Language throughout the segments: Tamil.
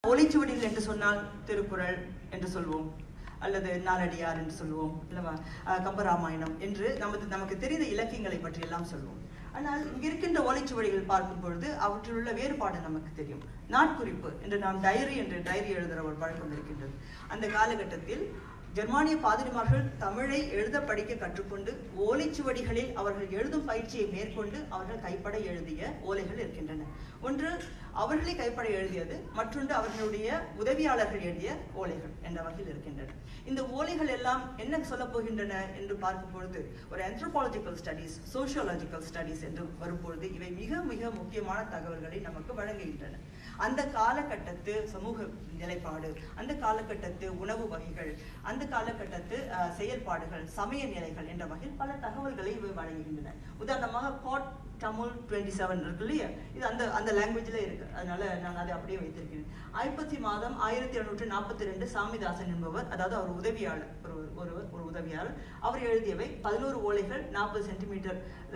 ஓலைச்சுவடிகள் என்று சொன்னால் திருக்குறள் என்று சொல்வோம் அல்லது நாலடியார் என்று சொல்வோம் இல்லவா அஹ் கம்பராமாயணம் என்று நமது நமக்கு தெரிந்த இலக்கியங்களை பற்றி எல்லாம் சொல்வோம் ஆனால் இங்க இருக்கின்ற ஓலைச்சுவடிகள் பார்க்கும் பொழுது அவற்றில் உள்ள வேறுபாடு நமக்கு தெரியும் நாட்குறிப்பு என்று நாம் டைரி என்று டைரி எழுதுகிற ஒரு பழக்கம் இருக்கின்றது அந்த காலகட்டத்தில் ஜெர்மானிய பாதிரிமார்கள் தமிழை எழுத படிக்க கற்றுக்கொண்டு ஓலைச்சுவடிகளில் அவர்கள் எழுதும் பயிற்சியை மேற்கொண்டு அவர்கள் கைப்பட எழுதிய ஓலைகள் இருக்கின்றன ஒன்று அவர்களே கைப்பட எழுதியது மற்றொன்று அவர்களுடைய உதவியாளர்கள் எழுதிய ஓலைகள் என்ற வகையில் இருக்கின்றன இந்த ஓலைகள் எல்லாம் என்ன சொல்ல போகின்றன என்று பார்க்கும் பொழுது ஒரு anthropological ஸ்டடீஸ் சோஷியோலாஜிக்கல் ஸ்டடீஸ் என்று வரும்பொழுது இவை மிக மிக முக்கியமான தகவல்களை நமக்கு வழங்குகின்றன அந்த காலகட்டத்து சமூக நிலைப்பாடு அந்த காலகட்டத்து உணவு வகைகள் அந்த காலகட்டத்து அஹ், செயல்பாடுகள் சமய நிலைகள் என்ற வகையில் பல தகவல்களை இவை வழங்குகின்றன உதாரணமாக காட் தமிழ் டுவெண்ட்டி செவன் இருக்கு இல்லையா இது அந்த அந்த லாங்குவேஜ்ல இருக்கு அதனால நான் அதை அப்படியே வைத்திருக்கிறேன் ஐப்பசி மாதம் ஆயிரத்தி எழுநூற்றி நாற்பத்தி ரெண்டு சாமிதாசன் என்பவர் அதாவது அவர் உதவியாளர் ஒரு ஒருவர் ஒரு உதவியாளர் அவர் எழுதியவை பதினோரு ஓலைகள் நாற்பது சென்டிமீட்டர்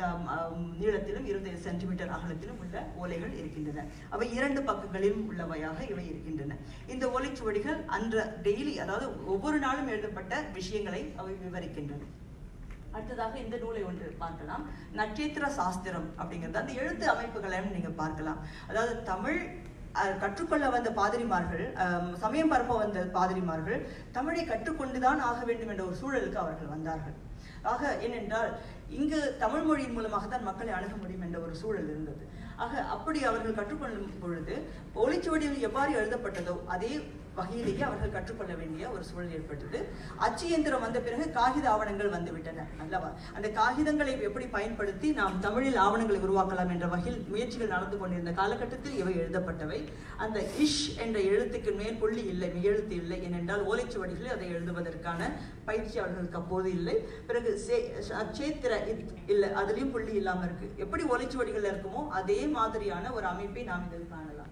நீளத்திலும் இருபது சென்டிமீட்டர் அகலத்திலும் உள்ள ஓலைகள் இருக்கின்றன அவை இரண்டு பக்கங்களிலும் உள்ளவையாக இவை இருக்கின்றன இந்த ஓலைச்சுவடிகள் அன்ற டெய்லி அதாவது ஒவ்வொரு நாளும் எழுதப்பட்ட விஷயங்களை அவை விவரிக்கின்றன அடுத்ததாக இந்த நூலை ஒன்று பார்க்கலாம் நட்சத்திர சாஸ்திரம் அப்படிங்கிறது அந்த எழுத்து அமைப்புகளையும் நீங்க பார்க்கலாம் அதாவது தமிழ் அஹ், கற்றுக்கொள்ள வந்த பாதிரிமார்கள் அஹ், சமயம் பரப்ப வந்த பாதிரிமார்கள் தமிழை கற்றுக்கொண்டுதான் ஆக வேண்டும் என்ற ஒரு சூழலுக்கு அவர்கள் வந்தார்கள் ஆக ஏனென்றால் இங்கு தமிழ் மொழியின் மூலமாக தான் மக்களை அணுக முடியும் என்ற ஒரு சூழல் இருந்தது ஆக அப்படி அவர்கள் கற்றுக்கொள்ளும் பொழுது ஓலைச்சுவடியில் எவ்வாறு எழுதப்பட்டதோ அதே வகையிலேயே அவர்கள் கற்றுக்கொள்ள வேண்டிய ஒரு சூழல் ஏற்பட்டது அச்சு இயந்திரம் வந்த பிறகு காகித ஆவணங்கள் வந்துவிட்டன அல்லவா அந்த காகிதங்களை எப்படி பயன்படுத்தி நாம் தமிழில் ஆவணங்களை உருவாக்கலாம் என்ற வகையில் முயற்சிகள் நடந்து கொண்டிருந்த காலகட்டத்தில் இவை எழுதப்பட்டவை அந்த இஷ் என்ற எழுத்துக்கு மேல் புள்ளி இல்லை மெய்யெழுத்து இல்லை ஏனென்றால் ஓலைச்சுவடிகளில் அதை எழுதுவதற்கான பயிற்சி அவர்களுக்கு அப்போது இல்லை பிறகு சே- ச- சேத்திர இத் இல்லை அதுலயும் புள்ளி இல்லாம இருக்கு எப்படி ஓலைச்சுவடிகள் இருக்குமோ அதே மாதிரியான ஒரு அமைப்பை நாம் இதில் காணலாம்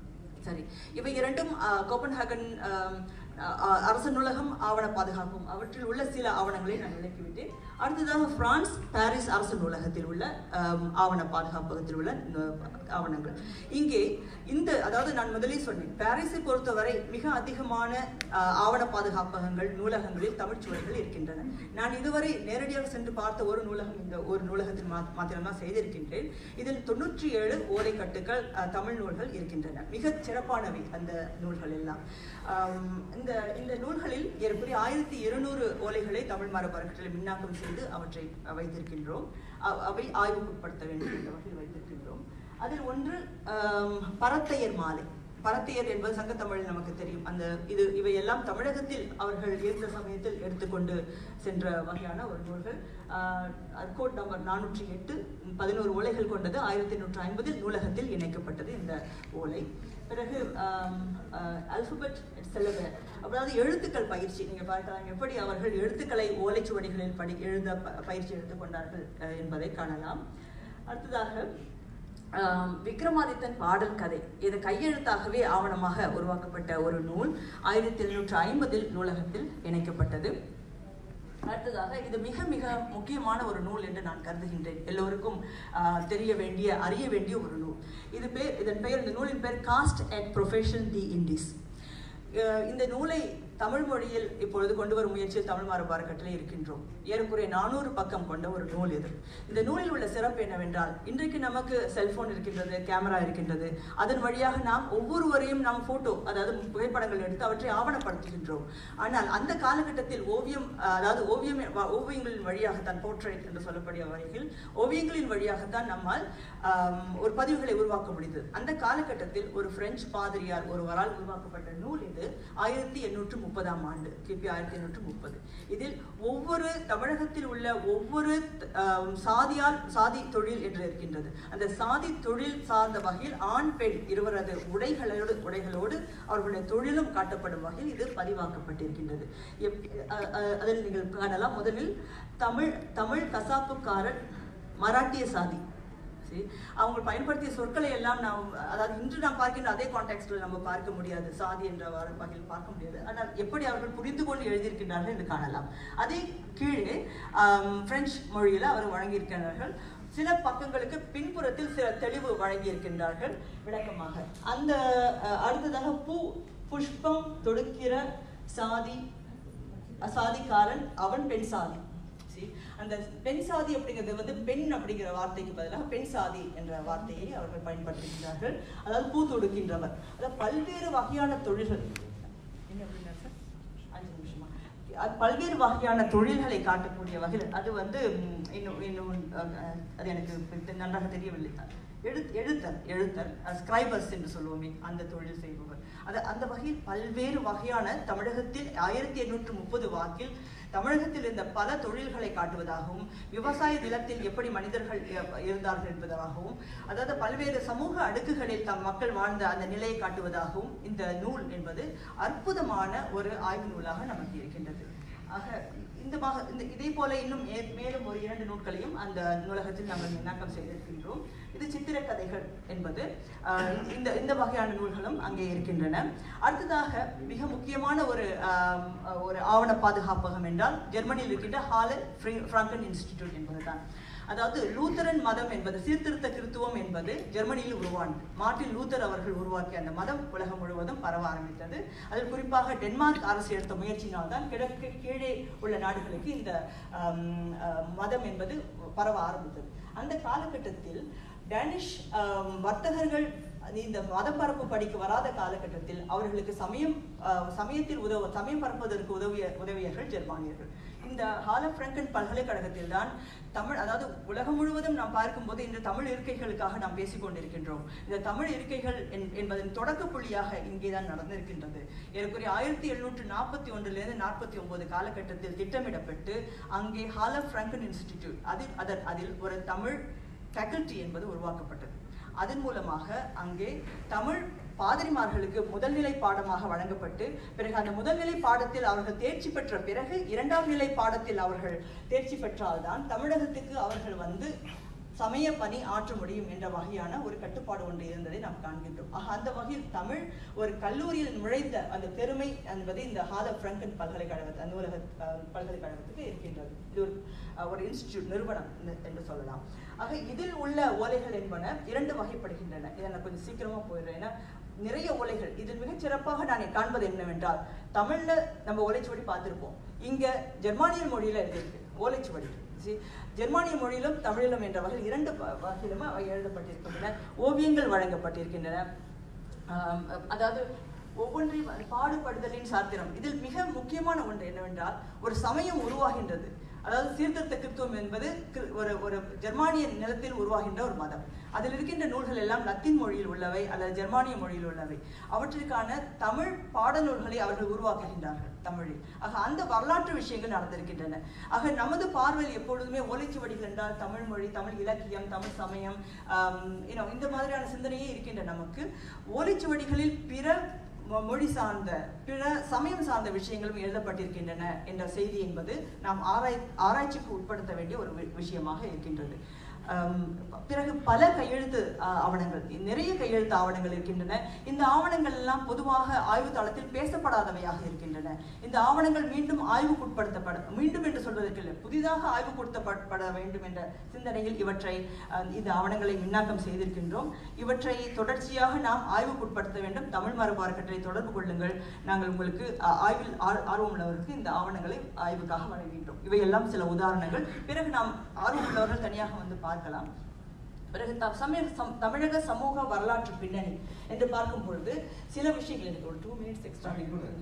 சரி இவை இரண்டும் ஆஹ், கோப்பன்ஹாகன் ஆம், ஆஹ், அரசு நூலகம் ஆவண பாதுகாப்பும் அவற்றில் உள்ள சில ஆவணங்களை நான் விளக்கிவிட்டேன் அடுத்ததாக பிரான்ஸ் பாரிஸ் அரசு நூலகத்தில் உள்ள ஆம், ஆவண பாதுகாப்பகத்தில் உள்ள நு- ஆவணங்கள் இங்கே இந்த அதாவது நான் முதலில் சொன்னேன் பாரிஸை பொறுத்தவரை மிக அதிகமான ஆஹ், ஆவண பாதுகாப்பகங்கள் நூலகங்களில் தமிழ்ச்சுவடிகள் இருக்கின்றன நான் இதுவரை நேரடியாக சென்று பார்த்த ஒரு நூலகம் இந்த ஒரு நூலகத்தில் மா- மாத்திரம்தான் செய்திருக்கின்றேன் இதில் தொண்ணூற்றி ஏழு ஓலைக்கட்டுகள் அஹ், தமிழ் நூல்கள் இருக்கின்றன மிகச் சிறப்பானவை அந்த நூல்கள் எல்லாம் ஆம், இந்த இந்த நூல்களில் ஏறக்குறைய ஆயிரத்தி இருநூறு ஓலைகளை தமிழ் மரபு அறக்கட்டளை மின்னாக்கம் செய்து அவற்றை அஹ், வைத்திருக்கின்றோம் அ- அவை ஆய்வுக்குட்படுத்த வேண்டும் என்ற வகையில் வைத்திருக்கின்றோம் அதில் ஒன்று ஆம், பரத்தையர் மாலை பரத்தையர் என்பது சங்கத்தமிழில் நமக்கு தெரியும் அந்த இது இவையெல்லாம் தமிழகத்தில் அவர்கள் இருந்த சமயத்தில் எடுத்துக்கொண்டு சென்ற வகையான ஒரு நூல்கள் கோட் நம்பர் நானூற்றி எட்டு பதினோரு ஓலைகள் கொண்டது ஆயிரத்தி எண்ணூற்று ஐம்பதில் நூலகத்தில் இணைக்கப்பட்டது இந்த ஓலை பிறகு அல்பபெட் செலவர் அதாவது எழுத்துக்கள் பயிற்சி நீங்க பார்க்கலாம் எப்படி அவர்கள் எழுத்துக்களை ஓலைச்சுவடிகளில் படி எழுத ப- பயிற்சி எடுத்துக்கொண்டார்கள் அஹ், என்பதை காணலாம் அடுத்ததாக ஆம், விக்ரமாதித்தன் பாடல் கதை இது கையெழுத்தாகவே ஆவணமாக உருவாக்கப்பட்ட ஒரு நூல் ஆயிரத்தி எழுநூற்று ஐம்பதில் நூலகத்தில் இணைக்கப்பட்டது அடுத்ததாக இது மிக மிக முக்கியமான ஒரு நூல் என்று நான் கருதுகின்றேன் எல்லோருக்கும் ஆஹ், தெரிய வேண்டிய அறிய வேண்டிய ஒரு நூல் இது பேர் இதன் பெயர் இந்த நூலின் பேர் caste and profession the Indies ah இந்த நூலை தமிழ் மொழியில் இப்பொழுது கொண்டு வரும் முயற்சியில் தமிழ் மரபு அறக்கட்டளை இருக்கின்றோம் ஏறக்குறைய நானூறு பக்கம் கொண்ட ஒரு நூல் இது இந்த நூலில் உள்ள சிறப்பு என்னவென்றால் இன்றைக்கு நமக்கு செல்போன் இருக்கின்றது கேமரா இருக்கின்றது அதன் வழியாக நாம் ஒவ்வொருவரையும் நாம் போட்டோ அதாவது புகைப்படங்கள் எடுத்து அவற்றை ஆவணப்படுத்துகின்றோம் ஆனால் அந்த காலகட்டத்தில் ஓவியம் அஹ், அதாவது ஓவியம் வ- ஓவியங்களின் வழியாகத்தான் போர்ட்ரேட் என்று சொல்லக்கூடிய வகையில் ஓவியங்களின் வழியாகத்தான் நம்மால் ஆம், ஒரு பதிவுகளை உருவாக்க முடிந்தது அந்த காலகட்டத்தில் ஒரு பிரெஞ்சு பாதிரியார் ஒருவரால் உருவாக்கப்பட்ட நூல் இது ஆயிரத்தி எண்ணூற்று முப்பதாம் ஆண்டு கிபி ஆயிரத்தி எண்ணூற்று முப்பது இதில் ஒவ்வொரு தமிழகத்தில் உள்ள ஒவ்வொரு ஆம், சாதியால் சாதி தொழில் என்று இருக்கின்றது அந்த சாதி தொழில் சார்ந்த வகையில் ஆண் பெண் இருவரது உடைகளோடு உடைகளோடு அவர்களுடைய தொழிலும் காட்டப்படும் வகையில் இது பதிவாக்கப்பட்டிருக்கின்றது எப்- அ- அ- அதில் நீங்கள் காணலாம் முதலில் தமிழ் தமிழ் கசாப்புக்காரன் மராட்டிய சாதி சரி அவங்க பயன்படுத்திய சொற்களை எல்லாம் நாம் அதாவது இன்று நாம் பார்க்கின்ற அதே கான்டெக்ஸ்டில் நம்ம பார்க்க முடியாது சாதி என்ற வர- வகையில் பார்க்க முடியாது ஆனால் எப்படி அவர்கள் புரிந்து கொண்டு எழுதியிருக்கின்றார்கள் என்று காணலாம் அதே கீழே ஆம், பிரெஞ்சு மொழியில் அவர் வழங்கியிருக்கிறார்கள் சில பக்கங்களுக்கு பின்புறத்தில் சில தெளிவு வழங்கி இருக்கின்றார்கள் விளக்கமாக அந்த அஹ், அடுத்ததாக பூ புஷ்பம் தொடுக்கிற சாதி சாதிக்காரன் அவன் பெண் சாதி See, அந்த பெண் சாதி அப்படிங்கிறது வந்து பெண் அப்படிங்கிற வார்த்தைக்கு பதிலாக பெண் சாதி என்ற வார்த்தையை அவர்கள் பயன்படுத்துகின்றார்கள் அதாவது பூ தொடுக்கின்றவர் அதாவது பல்வேறு வகையான தொழில்கள் என்ன அப்படின்னா சார் அஞ்சு நிமிஷமா அது பல்வேறு வகையான தொழில்களை காட்டக்கூடிய வகையில் அது வந்து ம், இன்னும் இன்னும் அஹ், அஹ், அது எனக்கு இப்ப நன்றாக தெரியவில்லை எழு எழுத்தர் எழுத்தர் ஸ்கிரைபர்ஸ் என்று சொல்லுவோமே அந்த தொழில் செய்பவர் அது அந்த வகையில் பல்வேறு வகையான தமிழகத்தில் ஆயிரத்தி எண்ணூற்று முப்பது வாக்கில் தமிழகத்தில் இருந்த பல தொழில்களை காட்டுவதாகவும் விவசாய நிலத்தில் எப்படி மனிதர்கள் இ- இருந்தார்கள் என்பதாகவும் அதாவது பல்வேறு சமூக அடுக்குகளில் தம் மக்கள் வாழ்ந்த அந்த நிலையை காட்டுவதாகவும் இந்த நூல் என்பது அற்புதமான ஒரு ஆய்வு நூலாக நமக்கு இருக்கின்றது ஆக இந்த மக இந்த இதே போல இன்னும் மே- மேலும் ஒரு இரண்டு நூல்களையும் அந்த நூலகத்தில் நாங்கள் விண்ணாக்கம் செய்திருக்கின்றோம் இது சித்திரக்கதைகள் என்பது ஆஹ், இந்த இந்த வகையான நூல்களும் அங்கே இருக்கின்றன அடுத்ததாக மிக முக்கியமான ஒரு ஆம், ஒரு ஆவண பாதுகாப்பகம் என்றால் ஜெர்மனியில் இருக்கின்ற ஹாலன் ஃப்ராங்கன் இன்ஸ்டிடியூட் என்பதுதான் அதாவது லூத்தரன் மதம் என்பது சீர்திருத்த கிறித்துவம் என்பது ஜெர்மனியில் உருவானது மார்ட்டின் லூத்தர் அவர்கள் உருவாக்கிய அந்த மதம் உலகம் முழுவதும் பரவ ஆரம்பித்தது அதில் குறிப்பாக டென்மார்க் அரசு எடுத்த முயற்சியினால் தான் கிழக்கு கீழே உள்ள நாடுகளுக்கு இந்த ஆம், அஹ், மதம் என்பது பரவ ஆரம்பித்தது அந்த காலகட்டத்தில் டேனிஷ் ஆம், வர்த்தகர்கள் இந்த மதப்பரப்பு படிக்க வராத காலகட்டத்தில் அவர்களுக்கு சமயம் ஆஹ், சமயத்தில் உதவ சமயம் பரப்புவதற்கு உதவிய உதவியர்கள் ஜெர்மானியர்கள் இந்த ஹால பிராங்கன் பல்கலைக்கழகத்தில் தான் தமிழ் அதாவது உலகம் முழுவதும் நாம் பார்க்கும்போது இந்த தமிழ் இருக்கைகளுக்காக நாம் பேசிக் கொண்டிருக்கின்றோம் இந்த தமிழ் இருக்கைகள் என்- என்பதன் தொடக்க புள்ளியாக இங்கே தான் நடந்திருக்கின்றது ஏறக்குறைய ஆயிரத்தி எழுநூற்று நாற்பத்தி ஒன்றிலிருந்து நாற்பத்தி ஒன்பது காலகட்டத்தில் திட்டமிடப்பட்டு அங்கே ஹால பிராங்கன் இன்ஸ்டிடியூட் அதில் அதன் அதில் ஒரு தமிழ் ஃபேக்கல்டி என்பது உருவாக்கப்பட்டது அதன் மூலமாக அங்கே தமிழ் பாதிரிமார்களுக்கு முதல்நிலை பாடமாக வழங்கப்பட்டு பிறகு அந்த முதல்நிலை பாடத்தில் அவர்கள் தேர்ச்சி பெற்ற பிறகு இரண்டாம் நிலை பாடத்தில் அவர்கள் தேர்ச்சி பெற்றால்தான் தமிழகத்துக்கு அவர்கள் வந்து சமய பணி ஆற்ற முடியும் என்ற வகையான ஒரு கட்டுப்பாடு ஒன்று இருந்ததை நாம் காண்கின்றோம் ஆக அந்த வகையில் தமிழ் ஒரு கல்லூரியில் நுழைந்த அந்த பெருமை என்பது இந்த ஹால பிராங்கன் பல்கலைக்கழக நூலக அஹ், பல்கலைக்கழகத்துக்கு இருக்கின்றது இது ஒரு அஹ், ஒரு இன்ஸ்டிடியூட் நிறுவனம் என்று- என்று சொல்லலாம் ஆக இதில் உள்ள ஓலைகள் என்பன இரண்டு வகைப்படுகின்றன இதை நான் கொஞ்சம் சீக்கிரமா போயிடுறேன் ஏன்னா நிறைய ஓலைகள் இதில் மிகச் சிறப்பாக நான் காண்பது என்னவென்றால் தமிழ்ல நம்ம ஓலைச்சுவடி பார்த்திருப்போம் இங்க ஜெர்மானியல் மொழியில எழுதியிருக்கு ஓலைச்சுவடி See, ஜெர்மானிய மொழியிலும் தமிழிலும் என்ற வகையில் இரண்டு வ- வகையிலும் அவை எழுதப்பட்டிருக்கின்றன ஓவியங்கள் வழங்கப்பட்டிருக்கின்றன ஆம், அதாவது ஒவ்வொன்றையும் அது பாடுபடுதலின் சாத்திரம் இதில் மிக முக்கியமான ஒன்று என்னவென்றால் ஒரு சமயம் உருவாகின்றது அதாவது சீர்திருத்த கிறித்துவம் என்பது கிரு- ஒரு ஒரு ஜெர்மானிய நிலத்தில் உருவாகின்ற ஒரு மதம் அதில் இருக்கின்ற நூல்கள் எல்லாம் லத்தீன் மொழியில் உள்ளவை அல்லது ஜெர்மானிய மொழியில் உள்ளவை அவற்றிற்கான தமிழ் பாடநூல்களை அவர்கள் உருவாக்குகின்றார்கள் தமிழில் ஆக அந்த வரலாற்று விஷயங்கள் நடந்திருக்கின்றன ஆக நமது பார்வையில் எப்பொழுதுமே ஓலைச்சுவடிகள் என்றால் தமிழ் மொழி தமிழ் இலக்கியம் தமிழ் சமயம் ஆம், you know, இந்த மாதிரியான சிந்தனையே இருக்கின்ற நமக்கு ஓலைச்சுவடிகளில் பிற மொ- மொழி சார்ந்த பிற சமயம் சார்ந்த விஷயங்களும் எழுதப்பட்டிருக்கின்றன என்ற செய்தி என்பது நாம் ஆராய் ஆராய்ச்சிக்கு உட்படுத்த வேண்டிய ஒரு வி- விஷயமாக இருக்கின்றது ஆம், பிறகு பல கையெழுத்து ஆ, ஆவணங்கள் நிறைய கையெழுத்து ஆவணங்கள் இருக்கின்றன இந்த ஆவணங்கள் எல்லாம் பொதுவாக ஆய்வு தளத்தில் பேசப்படாதவையாக இருக்கின்றன இந்த ஆவணங்கள் மீண்டும் ஆய்வுக்குட்படுத்தப்பட மீண்டும் என்று சொல்வதற்கு இல்லை புதிதாக ஆய்வுக்குட்பட வேண்டும் என்ற சிந்தனையில் இவற்றை அஹ், இந்த ஆவணங்களை விண்ணாக்கம் செய்திருக்கின்றோம் இவற்றை தொடர்ச்சியாக நாம் ஆய்வுக்குட்படுத்த வேண்டும் தமிழ் மரபு அறக்கட்டளை தொடர்பு கொள்ளுங்கள் நாங்கள் உங்களுக்கு அஹ், ஆய்வில் ஆர்- ஆர்வமுள்ளவருக்கு இந்த ஆவணங்களை ஆய்வுக்காக வழங்குகின்றோம் இவையெல்லாம் சில உதாரணங்கள் பிறகு நாம் ஆர்வமுள்ளவர்கள் தனியாக வந்து பார்க்கலாம் பிறகு த- சமய சம்- தமிழக சமூக வரலாற்று பின்னணி என்று பார்க்கும் பொழுது சில விஷயங்கள் எனக்கு ஒரு டூ மினிட்ஸ் எக்ஸ்ட்ரா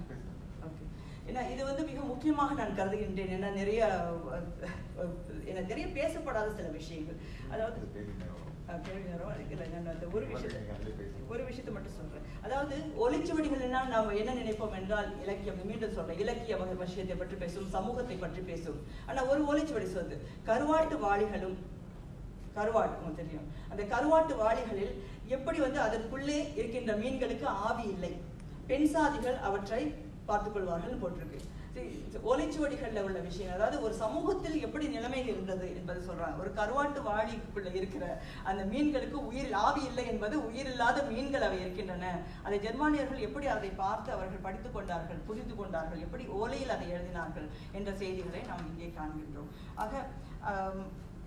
ஓகே ஏன்னா இது வந்து மிக முக்கியமாக நான் கருதுகின்றேன் ஏன்னா நிறைய அஹ், அஹ், ஏன்னா நிறைய பேசப்படாத சில விஷயங்கள் அதாவது அஹ், கேள்வி நேரம் அதுக்கு இல்லை நான் அந்த ஒரு விஷயத்தை ஒரு விஷயத்தை மட்டும் சொல்றேன் அதாவது ஒளிச்சுவடிகள்னா நாம் என்ன நினைப்போம் என்றால் இலக்கியம் மீண்டும் சொல்றேன் இலக்கிய வகை விஷயத்தை பற்றி பேசும் சமூகத்தை பற்றி பேசும் ஆனா ஒரு ஒளிச்சுவடி சொல்லுது கருவாட்டு வாளிகளும் கருவாடு உங்களுக்கு தெரியும் அந்த கருவாட்டு வாளிகளில் எப்படி வந்து அதற்குள்ளே இருக்கின்ற மீன்களுக்கு ஆவி இல்லை பெண் சாதிகள் அவற்றை பார்த்துக் கொள்வார்கள் போட்டிருக்கு See, ஓலைச்சுவடிகள்ல உள்ள விஷயம் அதாவது ஒரு சமூகத்தில் எப்படி நிலைமை இருந்தது என்பது சொல்றாங்க ஒரு கருவாட்டு வாளிக்குள்ள இருக்கிற அந்த மீன்களுக்கு உயிர் ஆவி இல்லை என்பது உயிரில்லாத மீன்கள் அவை இருக்கின்றன அதை ஜெர்மானியர்கள் எப்படி அதை பார்த்து அவர்கள் படித்துக் கொண்டார்கள் புரிந்து கொண்டார்கள் எப்படி ஓலையில் அதை எழுதினார்கள் என்ற செய்திகளை நாம் இங்கே காண்கின்றோம் ஆக ஆம்,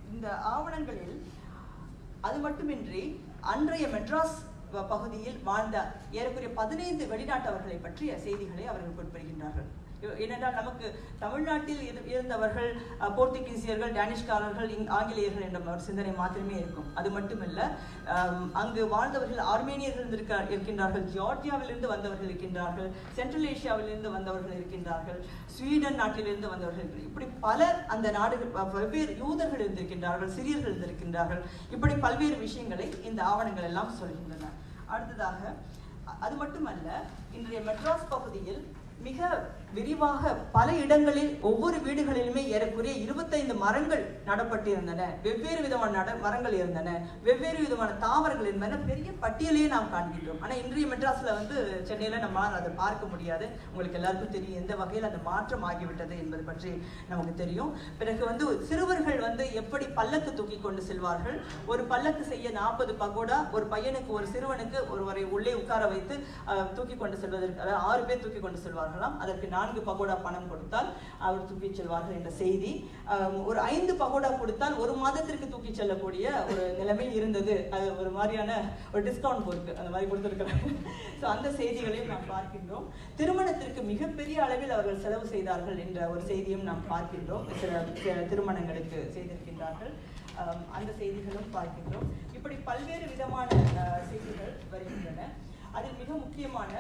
இந்த ஆவணங்களில் அது மட்டுமின்றி அன்றைய மெட்ராஸ் ப- பகுதியில் வாழ்ந்த ஏறக்குறைய பதினைந்து வெளிநாட்டவர்களை பற்றிய செய்திகளை அவர்கள் குறிப்பிடுகின்றார்கள் இ- ஏனென்றால் நமக்கு தமிழ்நாட்டில் இரு- இருந்தவர்கள் அஹ், போர்த்துகீசியர்கள் டேனிஷ்காரர்கள் இங்- ஆங்கிலேயர்கள் என்ற ஒரு சிந்தனை மாத்திரமே இருக்கும் அது மட்டுமல்ல அம், அங்கு வாழ்ந்தவர்கள் ஆர்மேனியர்கள் இருந்திருக்க இருக்கின்றார்கள் ஜார்ஜியாவிலிருந்து வந்தவர்கள் இருக்கின்றார்கள் சென்ட்ரல் ஏசியாவிலிருந்து வந்தவர்கள் இருக்கின்றார்கள் ஸ்வீடன் நாட்டிலிருந்து வந்தவர்கள் இருக்கின்ற- இப்படி பலர் அந்த நாடுகள் ப- வெவ்வேறு யூதர்கள் இருந்திருக்கின்றார்கள் சிறியர்கள் இருந்திருக்கின்றார்கள் இப்படி பல்வேறு விஷயங்களை இந்த ஆவணங்கள் எல்லாம் சொல்கின்றன அடுத்ததாக அ- அது மட்டுமல்ல இன்றைய மெட்ராஸ் பகுதியில் மிக விரிவாக பல இடங்களில் ஒவ்வொரு வீடுகளிலுமே ஏறக்குறைய இருபத்தைந்து மரங்கள் நடப்பட்டிருந்தன வெவ்வேறு விதமான நட மரங்கள் இருந்தன வெவ்வேறு விதமான தாவரங்கள் இருந்தன பெரிய பட்டியலையே நாம் காண்கின்றோம் ஆனா இன்றைய மெட்ராஸ்ல வந்து சென்னையில நம்மால் அதை பார்க்க முடியாது உங்களுக்கு எல்லாருக்கும் தெரியும் எந்த வகையில் அந்த மாற்றம் ஆகிவிட்டது என்பது பற்றி நமக்கு தெரியும் பிறகு வந்து சிறுவர்கள் வந்து எப்படி பல்லக்கு தூக்கி கொண்டு செல்வார்கள் ஒரு பல்லக்கு செய்ய நாற்பது பகோடா ஒரு பையனுக்கு ஒரு சிறுவனுக்கு ஒருவரை உள்ளே உட்கார வைத்து அஹ், தூக்கி கொண்டு செல்வதற்கு அதாவது ஆறு பேர் தூக்கி கொண்டு செல்வார்களாம் அதற்கு நான்கு பகோடா பணம் கொடுத்தால் அவர் தூக்கி செல்வார்கள் என்ற செய்தி அஹ், ஒரு ஐந்து பகோடா கொடுத்தால் ஒரு மாதத்திற்கு தூக்கி செல்லக்கூடிய ஒரு நிலைமை இருந்தது அது ஒரு மாதிரியான ஒரு டிஸ்கவுண்ட் பொறுப்பு அந்த மாதிரி கொடுத்துருக்கிறாங்க ஸோ அந்த செய்திகளையும் நாம் பார்க்கின்றோம் திருமணத்திற்கு மிகப்பெரிய அளவில் அவர்கள் செலவு செய்தார்கள் என்ற ஒரு செய்தியும் நாம் பார்க்கின்றோம் சில சில திருமணங்களுக்கு செய்திருக்கின்றார்கள் அஹ், அந்த செய்திகளும் பார்க்கின்றோம் இப்படி பல்வேறு விதமான அஹ், செய்திகள் வருகின்றன அதில் மிக முக்கியமான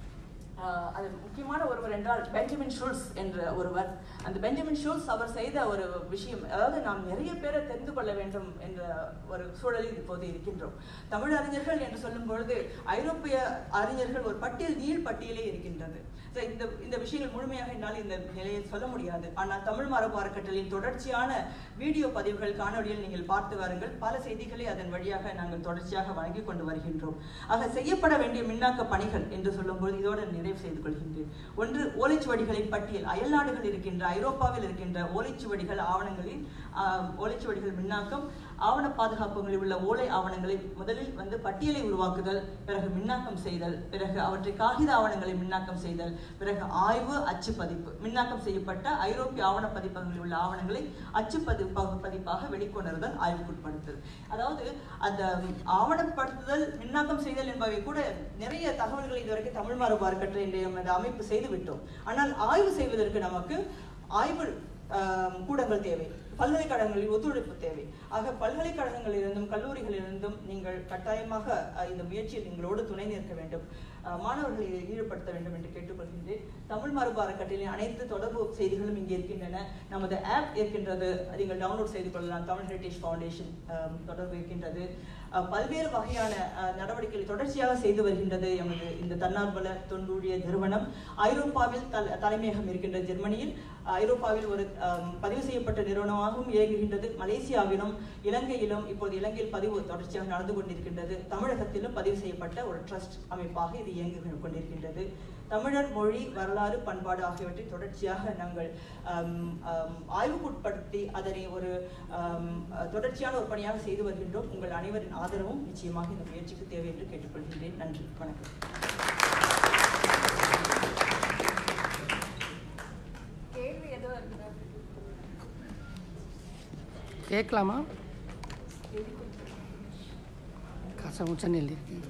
ஆஹ் அது முக்கியமான ஒருவர் என்றால் பெஞ்சமின் ஷூல்ஸ் என்ற ஒருவர் அந்த பெஞ்சமின் ஷூல்ஸ் அவர் செய்த ஒரு விஷயம் அதாவது நாம் நிறைய பேரை தெரிந்து கொள்ள வேண்டும் என்ற ஒரு சூழலில் இப்போது இருக்கின்றோம் தமிழ் அறிஞர்கள் என்று சொல்லும் பொழுது ஐரோப்பிய அறிஞர்கள் ஒரு பட்டியல் நீள் பட்டியலே இருக்கின்றது So, இந்த இந்த விஷயங்கள் முழுமையாக என்னால் இந்த நிலையை சொல்ல முடியாது ஆனால் தமிழ் மரபு அறக்கட்டளையின் தொடர்ச்சியான வீடியோ பதிவுகள் காணொளியில் நீங்கள் பார்த்து வாருங்கள் பல செய்திகளை அதன் வழியாக நாங்கள் தொடர்ச்சியாக வழங்கி கொண்டு வருகின்றோம் ஆக செய்யப்பட வேண்டிய மின்னாக்க பணிகள் என்று சொல்லும்போது இதோடு நிறைவு செய்து கொள்கின்றேன் ஒன்று ஓலைச்சுவடிகளின் பட்டியல் அயல் நாடுகள் இருக்கின்ற ஐரோப்பாவில் இருக்கின்ற ஓலைச்சுவடிகள் ஆவணங்களின் ஆஹ், ஓலைச்சுவடிகள் மின்னாக்கம் ஆவண பாதுகாப்புகளில் உள்ள ஓலை ஆவணங்களை முதலில் வந்து பட்டியலை உருவாக்குதல் பிறகு மின்னாக்கம் செய்தல் பிறகு அவற்றை காகித ஆவணங்களை மின்னாக்கம் செய்தல் பிறகு ஆய்வு அச்சு பதிப்பு மின்னாக்கம் செய்யப்பட்ட ஐரோப்பிய ஆவண பதிப்பகங்களில் உள்ள ஆவணங்களை அச்சு பதிப்பாக பதிப்பாக வெளிக்கொணருதல் ஆய்வுக்குட்படுத்தல் அதாவது அந்த ஆவணப்படுத்துதல் மின்னாக்கம் செய்தல் என்பவை கூட நிறைய தகவல்களை இதுவரைக்கும் தமிழ் மரபு அறக்கட்டளை என்ற அந்த அமைப்பு செய்து விட்டோம் ஆனால் ஆய்வு செய்வதற்கு நமக்கு ஆய்வு ஆஹ், கூடங்கள் தேவை பல்கலைக்கழகங்களில் ஒத்துழைப்பு தேவை ஆக பல்கலைக்கழகங்களிலிருந்தும் கல்லூரிகளிலிருந்தும் நீங்கள் கட்டாயமாக அஹ், இந்த முயற்சியில் எங்களோடு துணை நிற்க வேண்டும் அஹ், மாணவர்களை இதில் ஈடுபடுத்த வேண்டும் என்று கேட்டுக்கொள்கின்றேன் தமிழ் மரபு அறக்கட்டளையின் அனைத்து தொடர்பு செய்திகளும் இங்கே இருக்கின்றன நமது ஆப் இருக்கின்றது அதை நீங்கள் டவுன்லோட் செய்து கொள்ளலாம் தமிழ் ஹெரிட்டேஜ் ஃபவுண்டேஷன் அஹ், தொடர்பு இருக்கின்றது அஹ், பல்வேறு வகையான அஹ், நடவடிக்கைகளை தொடர்ச்சியாக செய்து வருகின்றது எமது இந்த தன்னார்வல தொண்டூழிய நிறுவனம் ஐரோப்பாவில் தல தலைமையகம் இருக்கின்ற ஜெர்மனியில் ஐரோப்பாவில் ஒரு அஹ், பதிவு செய்யப்பட்ட நிறுவனமாகவும் இயங்குகின்றது மலேசியாவிலும் இலங்கையிலும் இப்போது இலங்கையில் பதிவு தொடர்ச்சியாக நடந்து கொண்டிருக்கின்றது தமிழகத்திலும் பதிவு செய்யப்பட்ட ஒரு ட்ரஸ்ட் அமைப்பாக இது இயங்கி கொண்டிருக்கின்றது தமிழர் மொழி வரலாறு பண்பாடு ஆகியவற்றை தொடர்ச்சியாக நாங்கள் ஆம், ஆம், ஆய்வுக்குட்படுத்தி அதனை ஒரு ஆம், அஹ், தொடர்ச்சியான ஒரு பணியாக செய்து வருகின்றோம் உங்கள் அனைவரின் ஆதரவும் நிச்சயமாக இந்த முயற்சிக்கு தேவை என்று கேட்டுக்கொள்கின்றேன் நன்றி வணக்கம் கேள்வி எதுவும் இருக்குதா கேட்கலாமா கசமுச்சன்னு எழுதியிருக்கேன்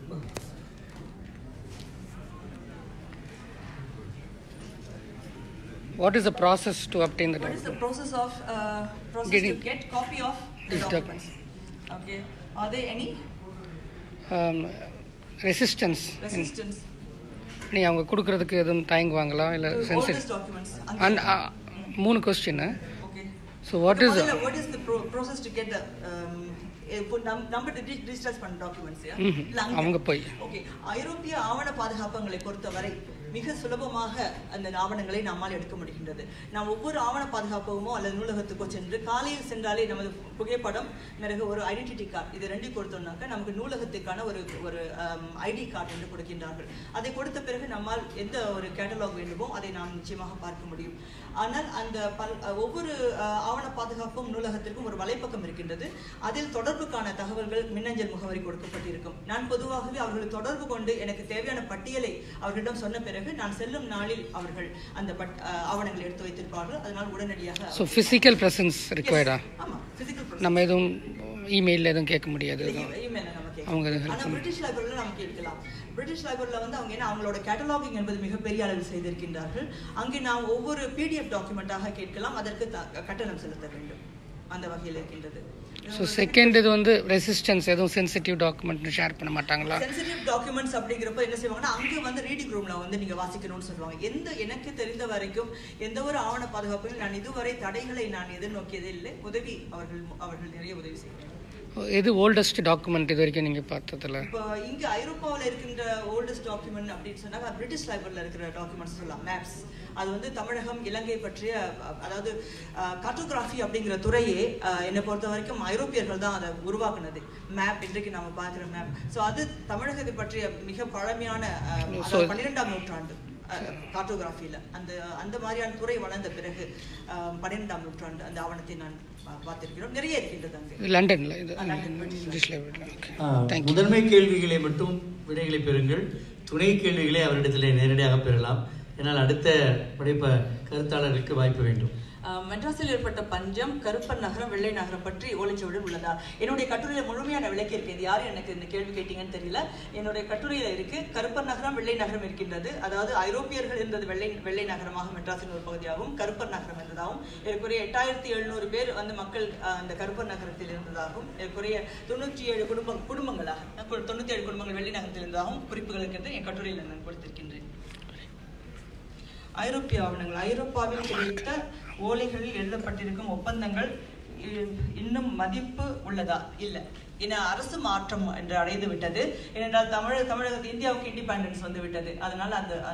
What is the process to obtain the What is the document? process of uh, process Getting- to get copy of the These documents? Okay. Are there any Um, resistance. resistance நீ அவங்க கொடுக்கறதுக்கு எதுவும் தயங்குவாங்களா இல்லை to all sensitive these documents? And மூணு question Okay. So what is முதல்ல, what is the pro- process to get the um, eh, put num- number to dig- digitize பண்ண documents, yeah? ம்ஹும். இல்ல அங்க- அவங்க போய். Okay. ஐரோப்பிய ஆவண பாதுகாப்பங்களை பொறுத்தவரை மிக சுலபமாக அந்த ஆவணங்களை நம்மால் எடுக்க முடிகின்றது நாம் ஒவ்வொரு ஆவண பாதுகாப்பகமோ அல்லது நூலகத்துக்கோ சென்று காலையில் சென்றாலே நமது புகைப்படம் பிறகு ஒரு ஐடென்டிட்டி கார்டு இது ரெண்டையும் கொடுத்தோம்னாக்க நமக்கு நூலகத்துக்கான ஒரு ஒரு ஐடி கார்டு என்று கொடுக்கின்றார்கள் அதை கொடுத்த பிறகு நம்மால் எந்த ஒரு கேட்டலாக் வேண்டுமோ அதை நாம் நிச்சயமாக பார்க்க முடியும் ஆனால் அந்த பல் ஒவ்வொரு அஹ், ஆவண பாதுகாப்பும் நூலகத்திற்கும் ஒரு வலைப்பக்கம் இருக்கின்றது அதில் தொடர்பு தொடர்புக்கான தகவல்கள் மின்னஞ்சல் முகவரி கொடுக்கப்பட்டிருக்கும் நான் பொதுவாகவே அவர்களை தொடர்பு கொண்டு எனக்கு தேவையான பட்டியலை அவர்களிடம் சொன்ன பிறகு நான் செல்லும் நாளில் அவர்கள் அந்த பட் அஹ், ஆவணங்களை எடுத்து வைத்திருப்பார்கள் அதனால் உடனடியாக ஸோ ஃபிசிக்கல் ப்ரெசன்ஸ் ரிக்வயர்டா ஆமா பிசிக்கல் நம்ம எதுவும் இமெயிலில் எதுவும் கேட்க முடியாது எதுவும் இமெயில நம்ம கேட்கலாம். அவங்க எதுவும் ஆனா பிரிட்டிஷ் லைப்ரரியில நம்ம கேட்கலாம் பிரிட்டிஷ் லைப்ரரியில வந்து அவங்க என்ன அவங்களோட கேட்டலாகிங் என்பது மிகப்பெரிய அளவில் செய்திருக்கின்றார்கள் அங்கே நாம் ஒவ்வொரு பிடிஎஃப் டாக்குமெண்டாக கேட்கலாம் அதற்கு த- கட்டணம் செலுத்த வேண்டும் அந்த வகையில் இருக்கின்றது ஸோ செகண்ட் இது வந்து ரெசிஸ்டன்ஸ் எதுவும் சென்சிட்டிவ் டாக்குமெண்ட் ஷேர் பண்ண மாட்டாங்களா சென்சிட்டிவ் டாக்குமெண்ட்ஸ் அப்படிங்கிறப்ப என்ன செய்வாங்கன்னா அங்க வந்து ரீடிங் ரூம்ல வந்து நீங்க வாசிக்கணும்னு சொல்லுவாங்க எந்த எனக்கு தெரிந்த வரைக்கும் எந்த ஒரு ஆவண பாதுகாப்பிலும் நான் இதுவரை தடைகளை நான் எதிர்நோக்கியதே இல்லை உதவி அவர்கள் அவர்கள் நிறைய உதவி செய்வாங்க எது ஓல்டஸ்ட் டாக்குமெண்ட் இது வரைக்கும் நீங்கள் பார்த்ததுல இப்போ இங்க ஐரோப்பாவில் இருக்கின்ற ஓல்டஸ்ட் டாக்குமெண்ட் அப்படின்னு சொன்னா பிரிட்டிஷ் லைப்ரரியில் இருக்கிற டாக்குமெண்ட்ஸ் சொல்லலாம் மேப்ஸ் அது வந்து தமிழகம் இலங்கை பற்றிய அ- அதாவது கார்டோகிராஃபி அப்படிங்கிற துறையே அஹ், என்னை பொறுத்த வரைக்கும் ஐரோப்பியர்கள் தான் அதை உருவாக்குனது மேப் இன்றைக்கு நம்ம பார்க்குற மேப் ஸோ அது தமிழகத்தை பற்றிய மிக பழமையான அஹ், அதாவது பன்னிரெண்டாம் நூற்றாண்டு கார்டோகிராஃபியில் அந்த அந்த மாதிரியான துறை வளர்ந்த பிறகு அஹ், பன்னிரெண்டாம் நூற்றாண்டு அந்த ஆவணத்தை நான் பா- பார்த்திருக்கிறோம் நிறைய இருக்கின்றது அங்கே இது லண்டனில் இது London, British British library okay ஆ, தேங்க்யூ முதன்மை கேள்விகளை மட்டும் விடைகளை பெறுங்கள் துணை கேள்விகளை அவரிடத்தில் நேரடியாக பெறலாம் என்னால் அடுத்த படைப்ப கருத்தாளருக்கு வாய்ப்பு வேண்டும் அஹ் மெட்ராஸில் ஏற்பட்ட பஞ்சம் கருப்பன் நகரம் வெள்ளை நகரம் பற்றி ஓலைச்சுவடில் உள்ளதா என்னுடைய கட்டுரையில முழுமையான விளக்கி இருக்கு இது யார் எனக்கு இந்த கேள்வி கேட்டீங்கன்னு தெரியல என்னுடைய கட்டுரையில இருக்கு கருப்பன் நகரம் வெள்ளை நகரம் இருக்கின்றது அதாவது ஐரோப்பியர்கள் இருந்தது வெள்ளை வெள்ளை நகரமாக மெட்ராஸின் ஒரு பகுதியாகவும் கருப்பர் நகரம் இருந்ததாகவும் ஏறக்குறைய எட்டாயிரத்தி எழுநூறு பேர் வந்து மக்கள் அஹ், அந்த கருப்பர் நகரத்தில் இருந்ததாகவும் ஏறக்குறைய தொண்ணூற்றி ஏழு குடும்பம் குடும்பங்களாக அஹ், தொண்ணூத்தி ஏழு குடும்பங்கள் வெள்ளை நகரத்தில் இருந்ததாகவும் குறிப்புகள் இருக்கிறது என் கட்டுரையில் நான் கொடுத்திருக்கின்றேன் ஐரோப்பிய ஆவணங்கள் ஐரோப்பாவில் கிடைத்த ஓலைகளில் எழுதப்பட்டிருக்கும் ஒப்பந்தங்கள் இ- இன்னும் மதிப்பு உள்ளதா இல்ல ஏன்னா அரசு மாற்றம் என்று அடைந்து விட்டது ஏனென்றால் தமிழக தமிழகத்து இந்தியாவுக்கு இண்டிபெண்டன்ஸ் வந்து விட்டது அதனால அந்த